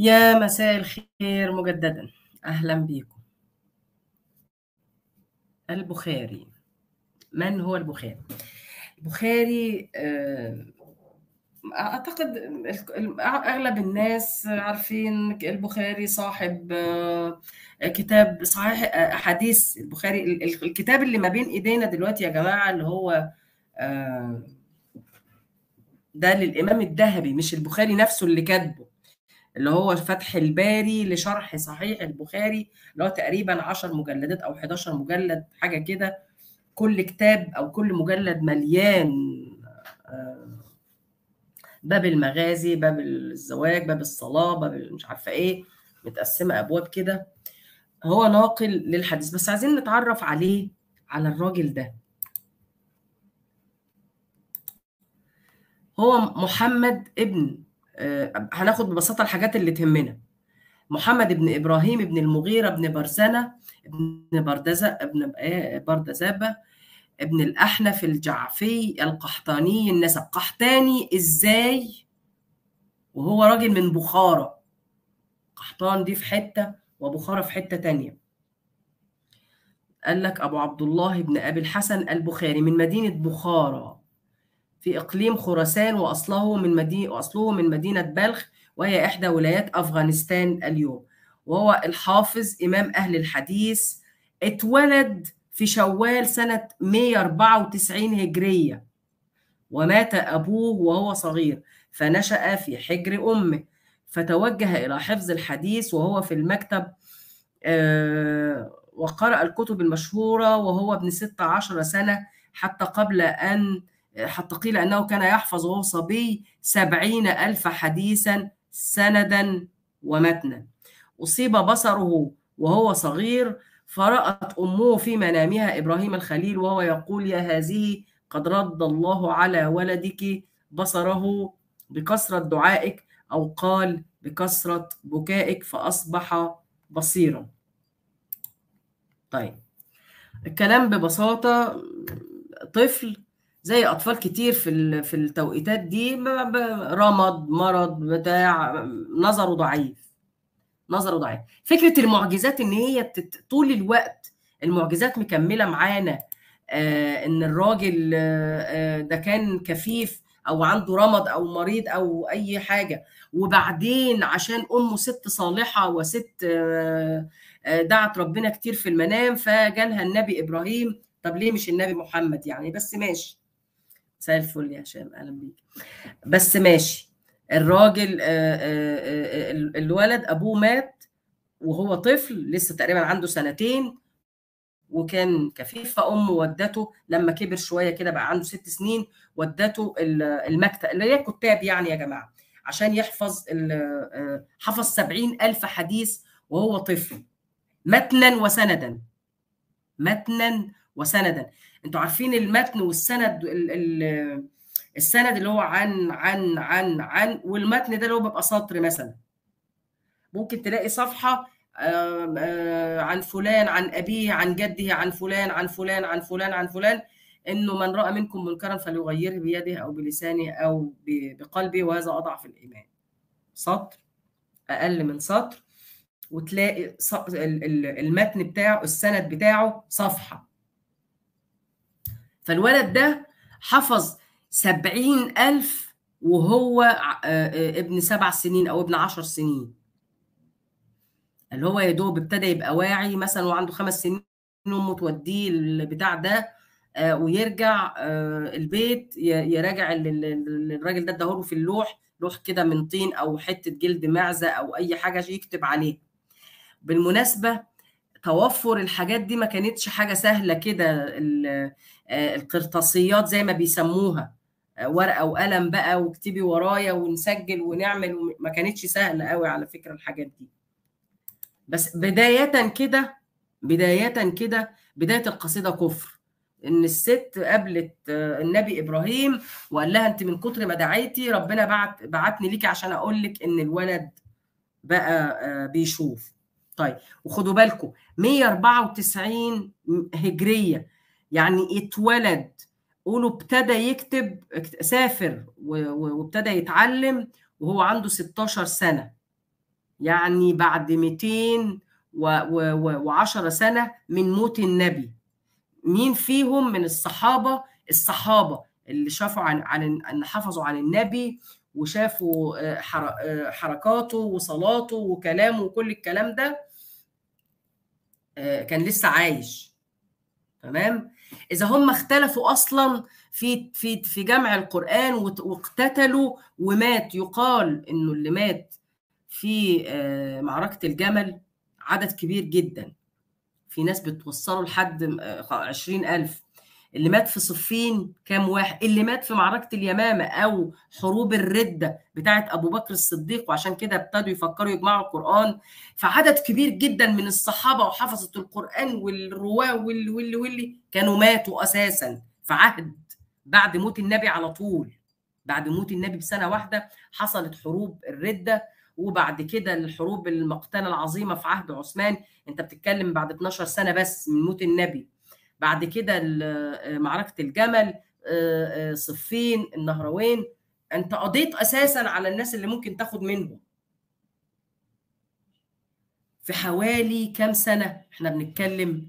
يا مساء الخير مجددا أهلا بكم البخاري من هو البخاري؟ البخاري آه، أعتقد أغلب الناس عارفين البخاري صاحب آه، كتاب صحيح أحاديث البخاري الكتاب اللي ما بين إيدينا دلوقتي يا جماعة اللي هو آه، ده للإمام الذهبي مش البخاري نفسه اللي كاتبه اللي هو فتح الباري لشرح صحيح البخاري اللي هو تقريبا 10 مجلدات او 11 مجلد حاجه كده كل كتاب او كل مجلد مليان باب المغازي باب الزواج باب الصلاه باب مش عارفه ايه متقسمه ابواب كده هو ناقل للحديث بس عايزين نتعرف عليه على الراجل ده هو محمد ابن هناخد ببساطه الحاجات اللي تهمنا محمد بن ابراهيم بن المغيره بن برزنه ابن بردزه ابن بردزابه ابن الاحنف الجعفي القحطاني النسب قحطاني ازاي وهو راجل من بخارى قحطان دي في حته وبخارى في حته تانية قال لك ابو عبد الله بن ابي الحسن البخاري من مدينه بخارى في إقليم خراسان وأصله من مدينة وأصله من مدينة بلخ وهي إحدى ولايات أفغانستان اليوم وهو الحافظ إمام أهل الحديث اتولد في شوال سنة 194 هجرية ومات أبوه وهو صغير فنشأ في حجر أمه فتوجه إلى حفظ الحديث وهو في المكتب وقرأ الكتب المشهورة وهو ابن 16 سنة حتى قبل أن حتى قيل أنه كان يحفظ وهو صبي سبعين ألف حديثا سندا ومتنا أصيب بصره وهو صغير فرأت أمه في منامها إبراهيم الخليل وهو يقول يا هذه قد رد الله على ولدك بصره بكثرة دعائك أو قال بكثرة بكائك فأصبح بصيرا طيب الكلام ببساطة طفل زي اطفال كتير في في التوقيتات دي رمض مرض بتاع نظره ضعيف نظره ضعيف فكره المعجزات ان هي طول الوقت المعجزات مكمله معانا آه ان الراجل آه ده كان كفيف او عنده رمض او مريض او اي حاجه وبعدين عشان امه ست صالحه وست آه دعت ربنا كتير في المنام فجالها النبي ابراهيم طب ليه مش النبي محمد يعني بس ماشي مساء الفل يا هشام اهلا بيك بس ماشي الراجل آآ آآ الولد ابوه مات وهو طفل لسه تقريبا عنده سنتين وكان كفيف فامه ودته لما كبر شويه كده بقى عنده ست سنين ودته المكتب اللي هي كتاب يعني يا جماعه عشان يحفظ حفظ سبعين ألف حديث وهو طفل متنا وسندا متنا وسندا انتوا عارفين المتن والسند ال ال السند اللي هو عن عن عن عن والمتن ده اللي هو بيبقى سطر مثلا ممكن تلاقي صفحه آآ آآ عن فلان عن ابيه عن جده عن فلان عن فلان عن فلان عن فلان انه من راى منكم منكرا فليغيره بيده او بلسانه او بقلبه وهذا اضعف الايمان سطر اقل من سطر وتلاقي المتن بتاعه السند بتاعه صفحه فالولد ده حفظ سبعين ألف وهو ابن سبع سنين أو ابن عشر سنين اللي هو يا دوب ابتدى يبقى واعي مثلا وعنده خمس سنين أمه توديه البتاع ده ويرجع البيت يراجع الراجل ده اداهوله في اللوح لوح كده من طين أو حتة جلد معزة أو أي حاجة يكتب عليه بالمناسبة توفر الحاجات دي ما كانتش حاجة سهلة كده القرطاسيات زي ما بيسموها ورقة وقلم بقى واكتبي ورايا ونسجل ونعمل ما كانتش سهلة قوي على فكرة الحاجات دي بس بداية كده بداية كده بداية القصيدة كفر ان الست قابلت النبي ابراهيم وقال لها انت من كتر ما دعيتي ربنا بعت بعتني ليكي عشان اقول لك ان الولد بقى بيشوف طيب وخدوا بالكم 194 هجريه يعني اتولد قولوا ابتدى يكتب سافر وابتدى يتعلم وهو عنده 16 سنه يعني بعد 210 سنة من موت النبي مين فيهم من الصحابة الصحابة اللي شافوا عن عن ان حفظوا عن النبي وشافوا حركاته وصلاته وكلامه وكل الكلام ده كان لسه عايش تمام اذا هم اختلفوا اصلا في في في جمع القران واقتتلوا ومات يقال انه اللي مات في معركه الجمل عدد كبير جدا في ناس بتوصلوا لحد عشرين ألف اللي مات في صفين كام واحد اللي مات في معركة اليمامة أو حروب الردة بتاعت أبو بكر الصديق وعشان كده ابتدوا يفكروا يجمعوا القرآن فعدد كبير جدا من الصحابة وحفظة القرآن والرواة واللي واللي واللي كانوا ماتوا أساسا في عهد بعد موت النبي على طول بعد موت النبي بسنة واحدة حصلت حروب الردة وبعد كده الحروب المقتله العظيمه في عهد عثمان انت بتتكلم بعد 12 سنه بس من موت النبي بعد كده معركه الجمل صفين النهروين انت قضيت اساسا على الناس اللي ممكن تاخد منهم في حوالي كام سنه احنا بنتكلم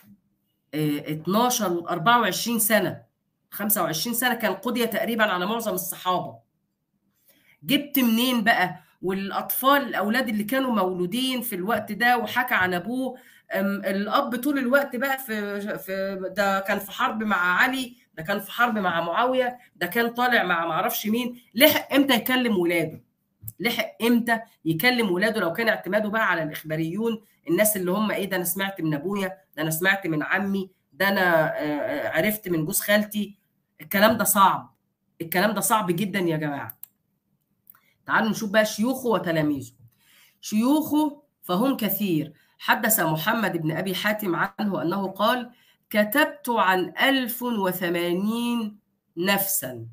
12 24 سنه 25 سنه كان قضي تقريبا على معظم الصحابه جبت منين بقى والاطفال الاولاد اللي كانوا مولودين في الوقت ده وحكى عن ابوه الاب طول الوقت بقى في في ده كان في حرب مع علي ده كان في حرب مع معاويه ده كان طالع مع معرفش مين لحق امتى يكلم ولاده لحق امتى يكلم ولاده لو كان اعتماده بقى على الاخباريون الناس اللي هم ايه ده انا سمعت من ابويا ده انا سمعت من عمي ده انا عرفت من جوز خالتي الكلام ده صعب الكلام ده صعب جدا يا جماعه تعالوا نشوف بقى شيوخه وتلاميذه شيوخه فهم كثير حدث محمد بن أبي حاتم عنه أنه قال كتبت عن ألف وثمانين نفسا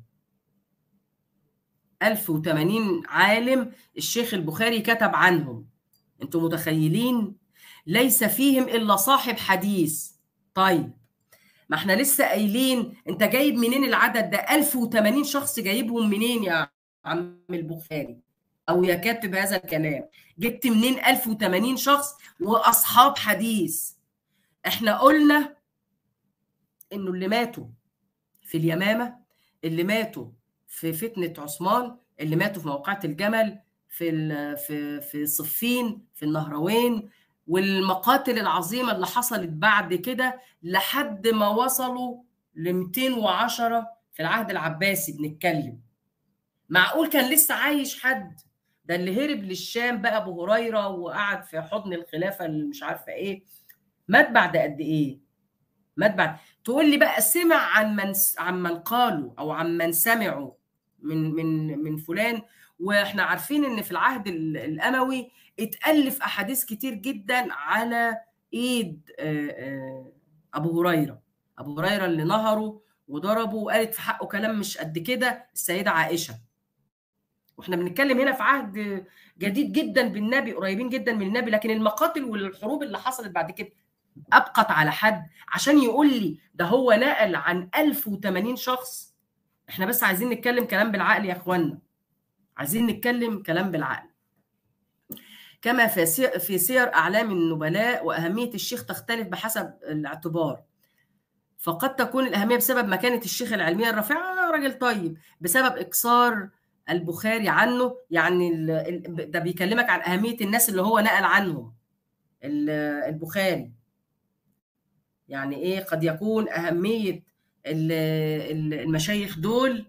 ألف وثمانين عالم الشيخ البخاري كتب عنهم أنتم متخيلين ليس فيهم إلا صاحب حديث طيب ما احنا لسه قايلين انت جايب منين العدد ده 1080 شخص جايبهم منين يا عم البخاري او يا كاتب هذا الكلام جبت منين 1080 شخص واصحاب حديث احنا قلنا انه اللي ماتوا في اليمامه اللي ماتوا في فتنه عثمان اللي ماتوا في موقعه الجمل في في في صفين في النهروين والمقاتل العظيمه اللي حصلت بعد كده لحد ما وصلوا ل 210 في العهد العباسي بنتكلم معقول كان لسه عايش حد ده اللي هرب للشام بقى ابو هريره وقعد في حضن الخلافه اللي مش عارفه ايه مات بعد قد ايه مات بعد تقول لي بقى سمع عن من عن من قالوا او عن من سمعوا من من من فلان واحنا عارفين ان في العهد الاموي اتالف احاديث كتير جدا على ايد ابو هريره ابو هريره اللي نهره وضربه وقالت في حقه كلام مش قد كده السيده عائشه واحنا بنتكلم هنا في عهد جديد جدا بالنبي قريبين جدا من النبي لكن المقاتل والحروب اللي حصلت بعد كده ابقت على حد عشان يقول لي ده هو نقل عن 1080 شخص احنا بس عايزين نتكلم كلام بالعقل يا اخوانا عايزين نتكلم كلام بالعقل كما في في سير اعلام النبلاء واهميه الشيخ تختلف بحسب الاعتبار فقد تكون الاهميه بسبب مكانه الشيخ العلميه الرفيعه راجل طيب بسبب اكثار البخاري عنه يعني ده بيكلمك عن اهميه الناس اللي هو نقل عنهم البخاري يعني ايه قد يكون اهميه المشايخ دول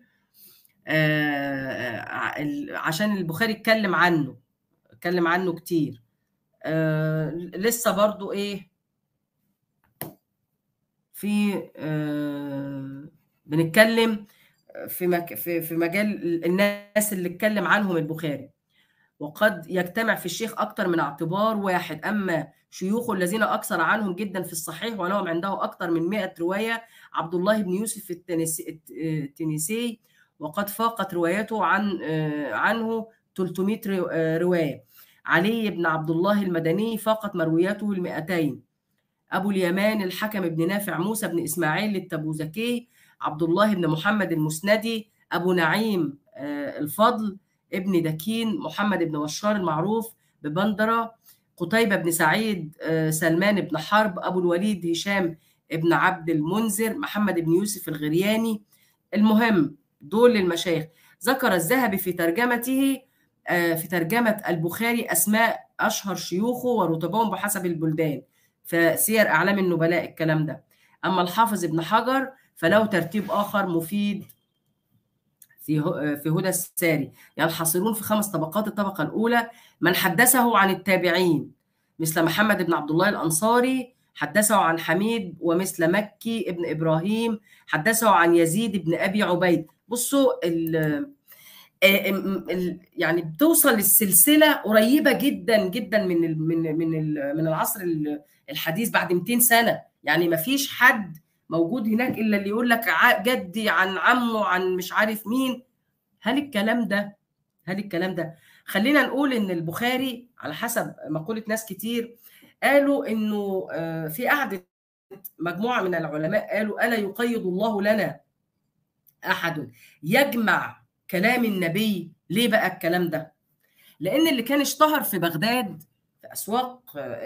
عشان البخاري اتكلم عنه اتكلم عنه كتير لسه برضو ايه في بنتكلم في مك... في في مجال الناس اللي اتكلم عنهم البخاري وقد يجتمع في الشيخ اكثر من اعتبار واحد اما شيوخه الذين اكثر عنهم جدا في الصحيح ولهم عنده اكثر من 100 روايه عبد الله بن يوسف التنسي... التنيسي وقد فاقت روايته عن عنه 300 روايه علي بن عبد الله المدني فاقت مروياته ال 200 ابو اليمان الحكم بن نافع موسى بن اسماعيل التبوذكي عبد الله بن محمد المسندي أبو نعيم الفضل ابن دكين محمد بن بشار المعروف ببندرة قتيبة بن سعيد سلمان بن حرب أبو الوليد هشام بن عبد المنذر محمد بن يوسف الغرياني المهم دول المشايخ ذكر الذهبي في ترجمته في ترجمة البخاري أسماء أشهر شيوخه ورتبهم بحسب البلدان فسير أعلام النبلاء الكلام ده أما الحافظ ابن حجر فله ترتيب آخر مفيد في في هدى الساري ينحصرون يعني في خمس طبقات الطبقة الأولى من حدثه عن التابعين مثل محمد بن عبد الله الأنصاري حدثه عن حميد ومثل مكي ابن إبراهيم حدثه عن يزيد بن أبي عبيد بصوا ال يعني بتوصل السلسله قريبه جدا جدا من ال من ال من ال من العصر الحديث بعد 200 سنه يعني ما فيش حد موجود هناك الا اللي يقول لك جدي عن عمه عن مش عارف مين هل الكلام ده هل الكلام ده خلينا نقول ان البخاري على حسب مقوله ناس كتير قالوا انه في قعده مجموعه من العلماء قالوا الا يقيض الله لنا احد يجمع كلام النبي ليه بقى الكلام ده لان اللي كان اشتهر في بغداد في اسواق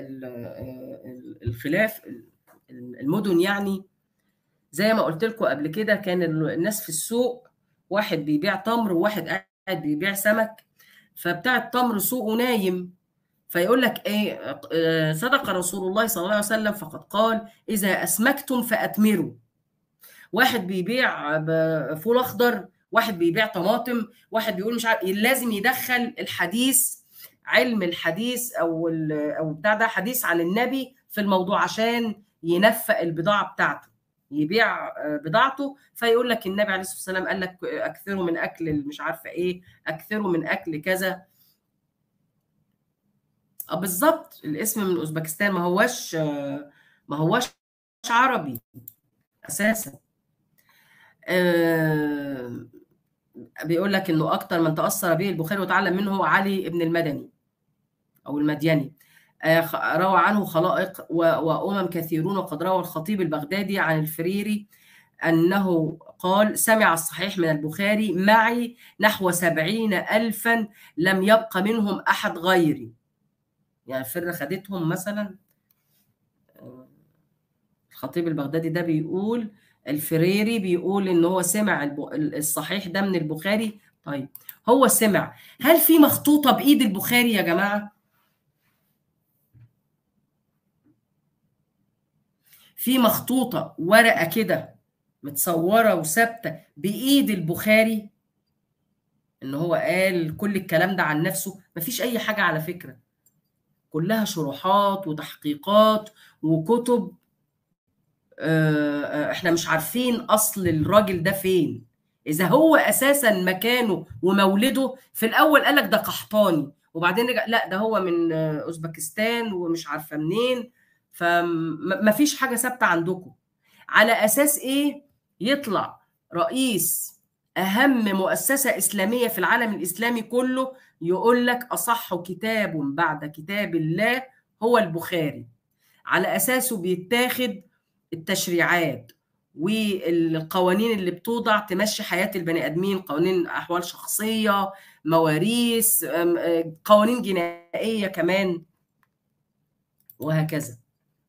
الخلاف المدن يعني زي ما قلت لكم قبل كده كان الناس في السوق واحد بيبيع تمر وواحد قاعد بيبيع سمك فبتاع التمر سوقه نايم فيقول لك ايه صدق رسول الله صلى الله عليه وسلم فقد قال اذا اسمكتم فاتمروا واحد بيبيع فول اخضر واحد بيبيع طماطم واحد بيقول مش عارف لازم يدخل الحديث علم الحديث او او بتاع ده حديث عن النبي في الموضوع عشان ينفق البضاعه بتاعته يبيع بضاعته فيقول لك النبي عليه الصلاه والسلام قال لك اكثروا من اكل مش عارفه ايه اكثروا من اكل كذا اه بالظبط الاسم من اوزبكستان ما هوش ما هوش عربي اساسا آه بيقول لك انه اكتر من تاثر به البخاري وتعلم منه هو علي ابن المدني او المديني آه روى عنه خلائق وامم كثيرون وقد روى الخطيب البغدادي عن الفريري انه قال سمع الصحيح من البخاري معي نحو سبعين الفا لم يبق منهم احد غيري يعني الفرة خدتهم مثلا الخطيب البغدادي ده بيقول الفريري بيقول ان هو سمع الصحيح ده من البخاري طيب هو سمع هل في مخطوطه بايد البخاري يا جماعه في مخطوطه ورقه كده متصوره وثابته بايد البخاري ان هو قال كل الكلام ده عن نفسه مفيش اي حاجه على فكره كلها شروحات وتحقيقات وكتب احنا مش عارفين اصل الراجل ده فين اذا هو اساسا مكانه ومولده في الاول قال لك ده قحطاني وبعدين رجع لا ده هو من اوزبكستان ومش عارفه منين فما فيش حاجه ثابته عندكم على اساس ايه يطلع رئيس اهم مؤسسه اسلاميه في العالم الاسلامي كله يقول لك اصح كتاب بعد كتاب الله هو البخاري على اساسه بيتاخد التشريعات والقوانين اللي بتوضع تمشي حياه البني ادمين قوانين احوال شخصيه مواريث قوانين جنائيه كمان وهكذا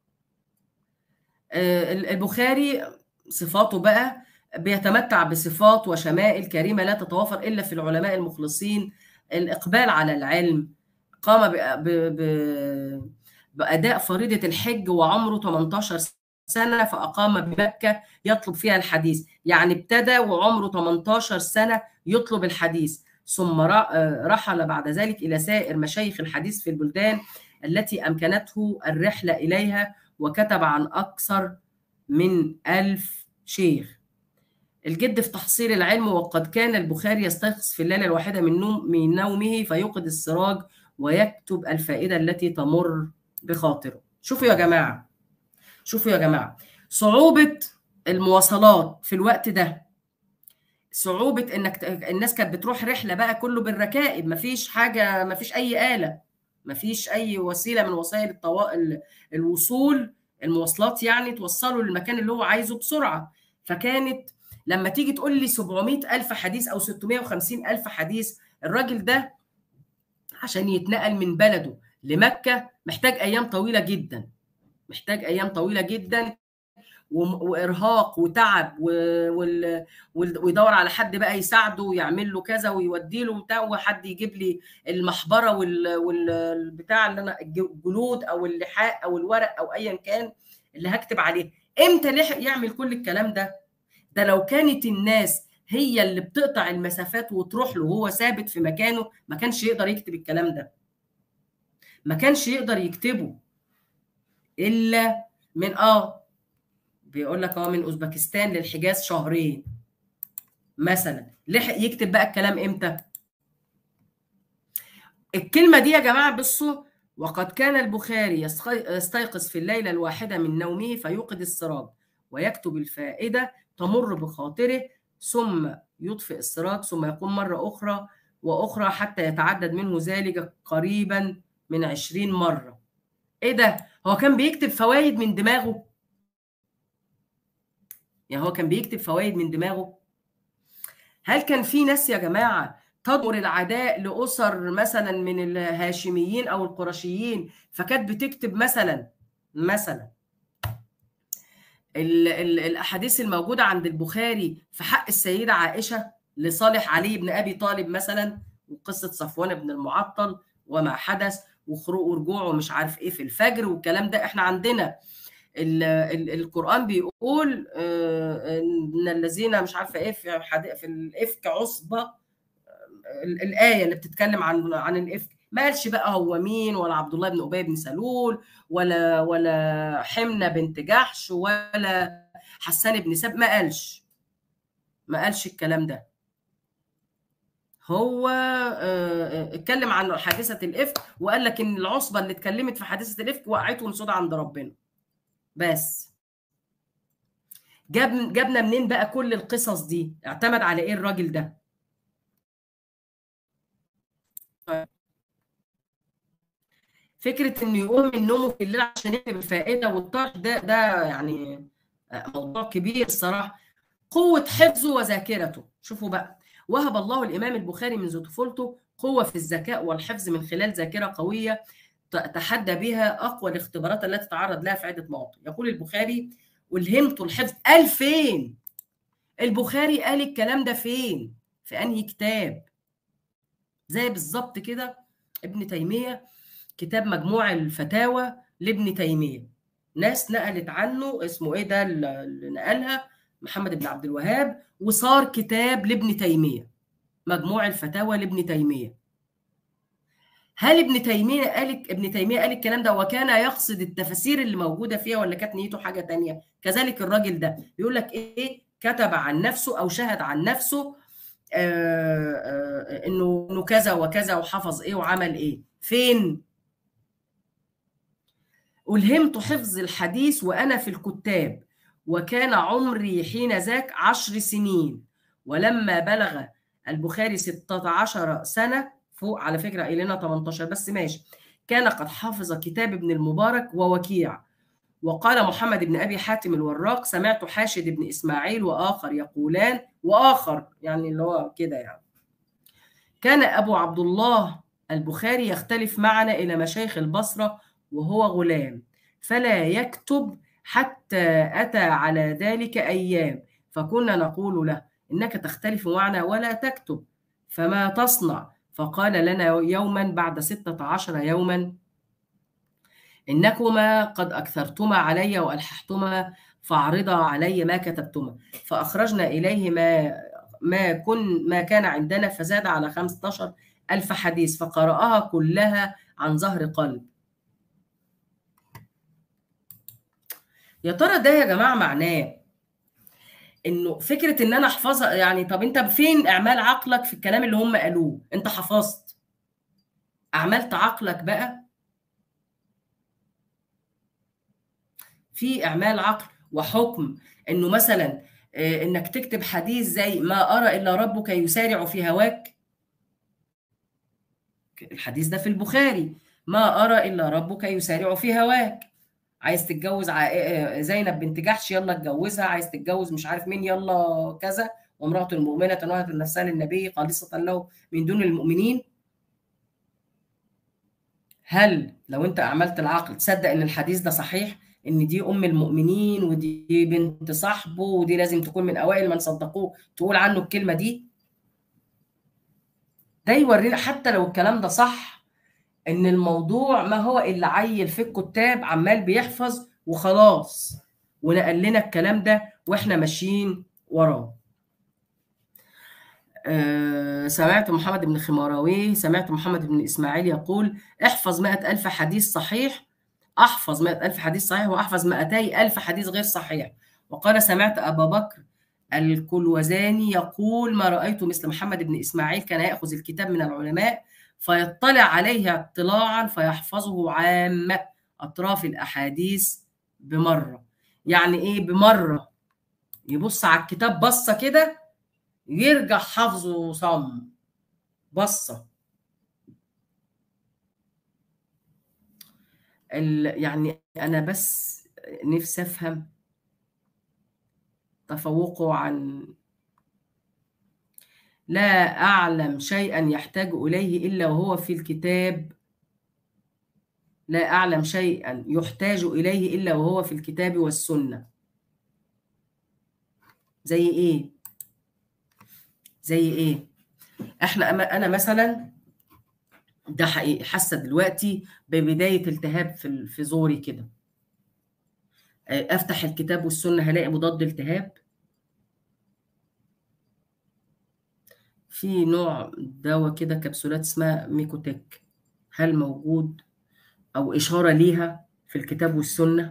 البخاري صفاته بقى بيتمتع بصفات وشمائل كريمه لا تتوافر الا في العلماء المخلصين الاقبال على العلم قام ب... ب... باداء فريضه الحج وعمره 18 سنه فاقام بمكه يطلب فيها الحديث يعني ابتدى وعمره 18 سنه يطلب الحديث ثم رحل بعد ذلك الى سائر مشايخ الحديث في البلدان التي امكنته الرحله اليها وكتب عن اكثر من ألف شيخ الجد في تحصيل العلم وقد كان البخاري يستيقظ في الليلة الواحدة من, نوم من نومه فيوقد السراج ويكتب الفائدة التي تمر بخاطره شوفوا يا جماعة شوفوا يا جماعة صعوبة المواصلات في الوقت ده صعوبة انك الناس كانت بتروح رحلة بقى كله بالركائب مفيش حاجة مفيش أي آلة مفيش أي وسيلة من وسائل الطو... الوصول المواصلات يعني توصله للمكان اللي هو عايزه بسرعة فكانت لما تيجي تقول لي 700 ألف حديث أو 650 ألف حديث الراجل ده عشان يتنقل من بلده لمكة محتاج أيام طويلة جدا محتاج أيام طويلة جدا وارهاق وتعب ويدور على حد بقى يساعده ويعمل له كذا ويودي له بتاع وحد يجيب لي المحبره والبتاع اللي انا الجلود او اللحاء او الورق او ايا كان اللي هكتب عليه امتى لحق يعمل كل الكلام ده ده لو كانت الناس هي اللي بتقطع المسافات وتروح له وهو ثابت في مكانه ما كانش يقدر يكتب الكلام ده ما كانش يقدر يكتبه الا من اه بيقول لك اه من اوزبكستان للحجاز شهرين مثلا لحق يكتب بقى الكلام امتى الكلمه دي يا جماعه بصوا وقد كان البخاري يستيقظ في الليله الواحده من نومه فيوقد السراج ويكتب الفائده تمر بخاطره ثم يطفئ السراج ثم يقوم مره اخرى واخرى حتى يتعدد منه ذلك قريبا من عشرين مره ايه ده هو كان بيكتب فوائد من دماغه يعني هو كان بيكتب فوائد من دماغه هل كان في ناس يا جماعه تضمر العداء لاسر مثلا من الهاشميين او القرشيين فكانت بتكتب مثلا مثلا ال ال الاحاديث الموجوده عند البخاري في حق السيده عائشه لصالح علي بن ابي طالب مثلا وقصه صفوان بن المعطل وما حدث وخروج ورجوعه مش عارف ايه في الفجر والكلام ده احنا عندنا ال ال القران بيقول ان الذين مش عارفه ايه في في الافك عصبه الايه اللي بتتكلم عن عن الافك ما قالش بقى هو مين ولا عبد الله بن ابي بن سلول ولا ولا حمنه بنت جحش ولا حسان بن سب ما قالش ما قالش الكلام ده هو اتكلم عن حادثه الافك وقال لك ان العصبه اللي اتكلمت في حادثه الافك وقعتهم سودا عند ربنا بس جاب جابنا منين بقى كل القصص دي اعتمد على ايه الراجل ده فكره انه يقوم من نومه في الليل عشان يكتب الفائده والطرح ده ده يعني موضوع كبير الصراحه قوه حفظه وذاكرته شوفوا بقى وهب الله الامام البخاري منذ طفولته قوه في الذكاء والحفظ من خلال ذاكره قويه تحدى بها اقوى الاختبارات التي تعرض لها في عده مواطن يقول البخاري والهمت الحفظ قال فين البخاري قال الكلام ده فين في انهي كتاب زي بالظبط كده ابن تيميه كتاب مجموع الفتاوى لابن تيميه ناس نقلت عنه اسمه ايه ده اللي نقلها محمد بن عبد الوهاب وصار كتاب لابن تيميه مجموع الفتاوى لابن تيميه هل ابن تيميه قال ابن تيميه قال الكلام ده وكان يقصد التفاسير اللي موجوده فيها ولا كانت نيته حاجه تانية كذلك الراجل ده بيقول لك ايه كتب عن نفسه او شهد عن نفسه آآ آآ انه انه كذا وكذا وحفظ ايه وعمل ايه فين ألهمت حفظ الحديث وأنا في الكتاب وكان عمري حين ذاك عشر سنين ولما بلغ البخاري 16 سنة فوق على فكرة قايل لنا 18 بس ماشي كان قد حفظ كتاب ابن المبارك ووكيع وقال محمد بن أبي حاتم الوراق سمعت حاشد بن إسماعيل وآخر يقولان وآخر يعني اللي هو كده يعني كان أبو عبد الله البخاري يختلف معنا إلى مشايخ البصرة وهو غلام فلا يكتب حتى أتى على ذلك أيام فكنا نقول له إنك تختلف معنا ولا تكتب فما تصنع فقال لنا يوما بعد ستة عشر يوما إنكما قد أكثرتما علي وألححتما فاعرضا علي ما كتبتما فأخرجنا إليه ما ما كن ما كان عندنا فزاد على 15 ألف حديث فقرأها كلها عن ظهر قلب يا ترى ده يا جماعه معناه انه فكره ان انا احفظها يعني طب انت فين اعمال عقلك في الكلام اللي هم قالوه انت حفظت اعملت عقلك بقى في اعمال عقل وحكم انه مثلا انك تكتب حديث زي ما ارى الا ربك يسارع في هواك الحديث ده في البخاري ما ارى الا ربك يسارع في هواك عايز تتجوز زينب بنت جحش يلا اتجوزها عايز تتجوز مش عارف مين يلا كذا وامرأة المؤمنة وهبت نفسها للنبي خالصة له من دون المؤمنين هل لو انت اعملت العقل تصدق ان الحديث ده صحيح ان دي ام المؤمنين ودي بنت صاحبه ودي لازم تكون من اوائل من صدقوه تقول عنه الكلمه دي ده يورينا حتى لو الكلام ده صح ان الموضوع ما هو الا عيل في الكتاب عمال بيحفظ وخلاص ونقل لنا الكلام ده واحنا ماشيين وراه أه سمعت محمد بن خماراوي سمعت محمد بن إسماعيل يقول احفظ مئة ألف حديث صحيح أحفظ مئة ألف حديث صحيح وأحفظ مئتي ألف حديث غير صحيح وقال سمعت أبا بكر الكلوزاني يقول ما رأيت مثل محمد بن إسماعيل كان يأخذ الكتاب من العلماء فيطلع عليه اطلاعا فيحفظه عامة أطراف الأحاديث بمرة يعني إيه بمرة يبص على الكتاب بصة كده يرجع حافظه صم بصة يعني أنا بس نفسي أفهم تفوقه عن لا أعلم شيئا يحتاج إليه إلا وهو في الكتاب لا أعلم شيئا يحتاج إليه إلا وهو في الكتاب والسنة زي إيه؟ زي إيه؟ إحنا أنا مثلا ده حقيقي حاسة دلوقتي ببداية التهاب في في زوري كده أفتح الكتاب والسنة هلاقي مضاد التهاب في نوع دواء كده كبسولات اسمها ميكوتك هل موجود او اشاره ليها في الكتاب والسنه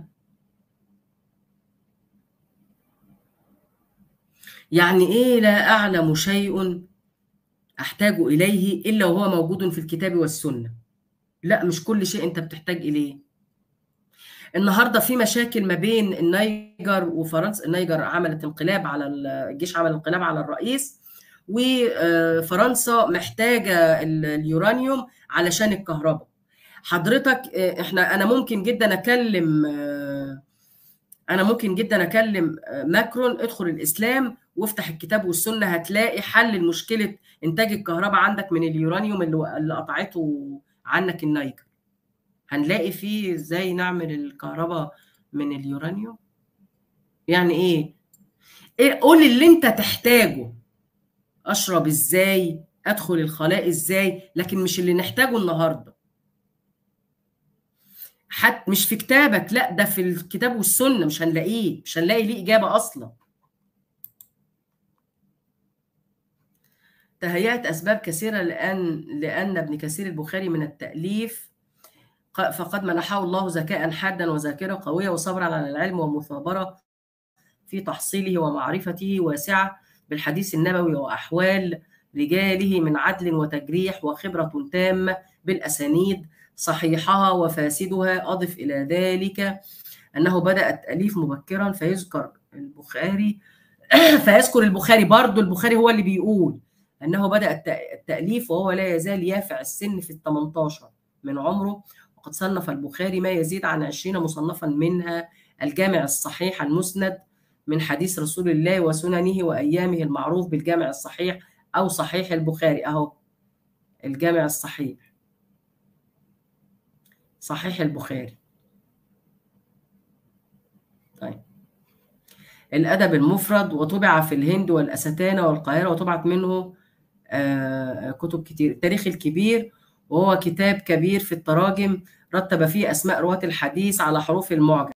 يعني ايه لا اعلم شيء احتاج اليه الا وهو موجود في الكتاب والسنه لا مش كل شيء انت بتحتاج اليه النهارده في مشاكل ما بين النيجر وفرنسا النيجر عملت انقلاب على الجيش عمل انقلاب على الرئيس وفرنسا محتاجه اليورانيوم علشان الكهرباء حضرتك احنا انا ممكن جدا اكلم انا ممكن جدا اكلم ماكرون ادخل الاسلام وافتح الكتاب والسنه هتلاقي حل لمشكله انتاج الكهرباء عندك من اليورانيوم اللي اللي قطعته عنك النيجر هنلاقي فيه ازاي نعمل الكهرباء من اليورانيوم يعني ايه ايه قول اللي انت تحتاجه اشرب ازاي ادخل الخلاء ازاي لكن مش اللي نحتاجه النهارده حتى مش في كتابك لا ده في الكتاب والسنه مش هنلاقيه مش هنلاقي ليه اجابه اصلا تهيأت اسباب كثيره لان لان ابن كثير البخاري من التاليف فقد منحه الله ذكاء حادا وذاكره قويه وصبرا على العلم ومثابره في تحصيله ومعرفته واسعه بالحديث النبوي واحوال رجاله من عدل وتجريح وخبره تامه بالاسانيد صحيحها وفاسدها أضف إلى ذلك أنه بدأ التأليف مبكرا فيذكر البخاري فيذكر البخاري برضه البخاري هو اللي بيقول أنه بدأ التأليف وهو لا يزال يافع السن في الثمنتاشر من عمره وقد صنف البخاري ما يزيد عن عشرين مصنفا منها الجامع الصحيح المسند من حديث رسول الله وسننه وأيامه المعروف بالجامع الصحيح أو صحيح البخاري أهو الجامع الصحيح صحيح البخاري طيب الأدب المفرد وطبع في الهند والأستانة والقاهرة وطبعت منه آه كتب كتير التاريخ الكبير وهو كتاب كبير في التراجم رتب فيه أسماء رواة الحديث على حروف المعجم